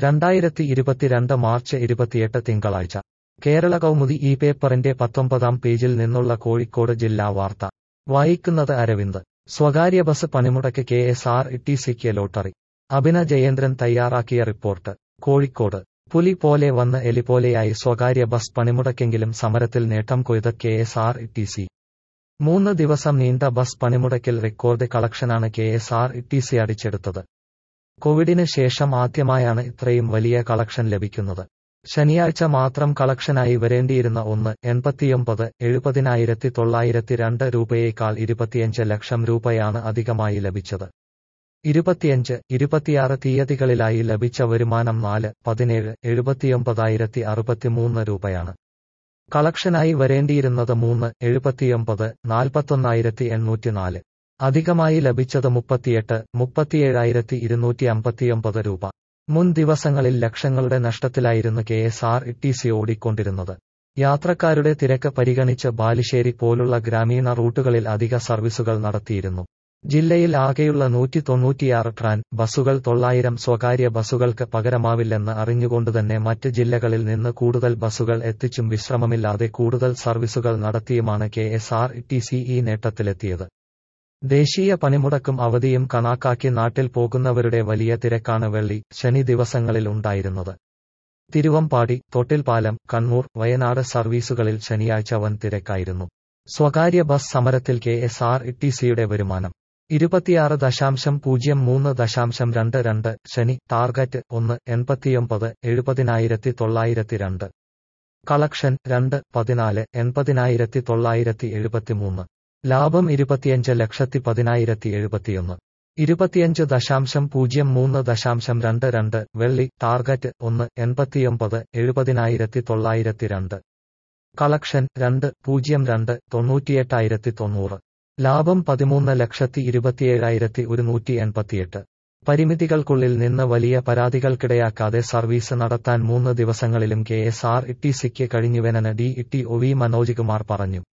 രണ്ടായിരത്തി ഇരുപത്തിരണ്ട് മാർച്ച് ഇരുപത്തിയെട്ട് തിങ്കളാഴ്ച കേരള കൗമുദി ഈ പേപ്പറിന്റെ പത്തൊമ്പതാം പേജിൽ നിന്നുള്ള കോഴിക്കോട് ജില്ലാ വാർത്ത വായിക്കുന്നത് അരവിന്ദ് സ്വകാര്യ ബസ് പണിമുടക്ക് കെ എസ് ആർ ടി സിക്ക് ലോട്ടറി അഭിന ജയേന്ദ്രൻ തയ്യാറാക്കിയ റിപ്പോർട്ട് കോഴിക്കോട് പുലി പോലെ വന്ന് എലി പോലെയായി സ്വകാര്യ ബസ് പണിമുടക്കെങ്കിലും സമരത്തിൽ നേട്ടം കൊയ്ത K S R T C മൂന്ന് ദിവസം നീണ്ട ബസ് പണിമുടക്കിൽ റെക്കോർഡ് കളക്ഷനാണ് K S R T C അടിച്ചെടുത്തത് കോവിഡിന് ശേഷം ആദ്യമായാണ് ഇത്രയും വലിയ കളക്ഷൻ ലഭിക്കുന്നത് ശനിയാഴ്ച മാത്രം കളക്ഷനായി വരേണ്ടിയിരുന്ന ഒന്ന് എൺപത്തിയൊമ്പത് എഴുപതിനായിരത്തി തൊള്ളായിരത്തി രണ്ട് രൂപയേക്കാൾ ഇരുപത്തിയഞ്ച് ലക്ഷം രൂപയാണ് അധികമായി ലഭിച്ചത് ഇരുപത്തിയഞ്ച് ഇരുപത്തിയാറ് തീയതികളിലായി ലഭിച്ച വരുമാനം നാല് പതിനേഴ് എഴുപത്തിയൊമ്പതായിരത്തി അറുപത്തിമൂന്ന് രൂപയാണ് കളക്ഷനായി വരേണ്ടിയിരുന്നത് മൂന്ന് എഴുപത്തിയൊമ്പത് നാൽപ്പത്തൊന്നായിരത്തി എണ്ണൂറ്റിനാല് അധികമായി ലഭിച്ചത് മുപ്പത്തിയെട്ട് മുപ്പത്തിയേഴായിരത്തി ഇരുന്നൂറ്റി അമ്പത്തിയൊമ്പത് രൂപ മുൻ ദിവസങ്ങളിൽ ലക്ഷങ്ങളുടെ നഷ്ടത്തിലായിരുന്നു K S R T C ഓടിക്കൊണ്ടിരുന്നത് യാത്രക്കാരുടെ തിരക്ക് പരിഗണിച്ച് ബാലുശ്ശേരി പോലുള്ള ഗ്രാമീണ റൂട്ടുകളിൽ അധിക സർവീസുകൾ നടത്തിയിരുന്നു ജില്ലയിൽ ആകെയുള്ള നൂറ്റി തൊണ്ണൂറ്റിയാറ് ട്രാൻ ബസുകൾ തൊള്ളായിരം സ്വകാര്യ ബസുകൾക്ക് പകരമാവില്ലെന്ന് അറിഞ്ഞുകൊണ്ടുതന്നെ മറ്റ് ജില്ലകളിൽ നിന്ന് കൂടുതൽ ബസുകൾ എത്തിച്ചും വിശ്രമമില്ലാതെ കൂടുതൽ സർവീസുകൾ നടത്തിയുമാണ് K S R T C ഈ നേട്ടത്തിലെത്തിയത് ദേശീയ പണിമുടക്കും അവധിയും കണക്കാക്കി നാട്ടിൽ പോകുന്നവരുടെ വലിയ തിരക്കാണ് വെള്ളി ശനി ദിവസങ്ങളിൽ ഉണ്ടായിരുന്നത് തിരുവമ്പാടി തൊട്ടിൽപാലം കണ്ണൂർ വയനാട് സർവീസുകളിൽ ശനിയാഴ്ച വൻ തിരക്കായിരുന്നു സ്വകാര്യ ബസ് സമരത്തിൽ കെ എസ് ആർ ടി സിയുടെ വരുമാനം ഇരുപത്തിയാറ് ദശാംശം പൂജ്യം മൂന്ന് ദശാംശം രണ്ട് രണ്ട് ശനി ടാർഗറ്റ് ഒന്ന് എൺപത്തിയൊമ്പത് എഴുപതിനായിരത്തി തൊള്ളായിരത്തി രണ്ട് കളക്ഷൻ രണ്ട് പതിനാല് എൺപതിനായിരത്തി തൊള്ളായിരത്തി എഴുപത്തിമൂന്ന് ലാഭം ഇരുപത്തിയഞ്ച് ലക്ഷത്തി പതിനായിരത്തി എഴുപത്തിയൊന്ന് ഇരുപത്തിയഞ്ച് ദശാംശം പൂജ്യം മൂന്ന് ദശാംശം രണ്ട് രണ്ട് വെള്ളി ടാർഗറ്റ് ഒന്ന് എൺപത്തിയൊമ്പത് എഴുപതിനായിരത്തി തൊള്ളായിരത്തി രണ്ട് കളക്ഷൻ രണ്ട് പൂജ്യം രണ്ട് തൊണ്ണൂറ്റിയെട്ടായിരത്തി തൊണ്ണൂറ് ലാഭം പതിമൂന്ന് ലക്ഷത്തി ഇരുപത്തിയേഴായിരത്തി ഒരുന്നൂറ്റി എൺപത്തിയെട്ട് പരിമിതികൾക്കുള്ളിൽ നിന്ന് വലിയ പരാതികൾക്കിടയാക്കാതെ സർവീസ് നടത്താൻ മൂന്ന് ദിവസങ്ങളിലും കെ എസ് ആർ ടി സിക്ക് കഴിഞ്ഞുവെന്ന് D T O V Manoj Kumar പറഞ്ഞു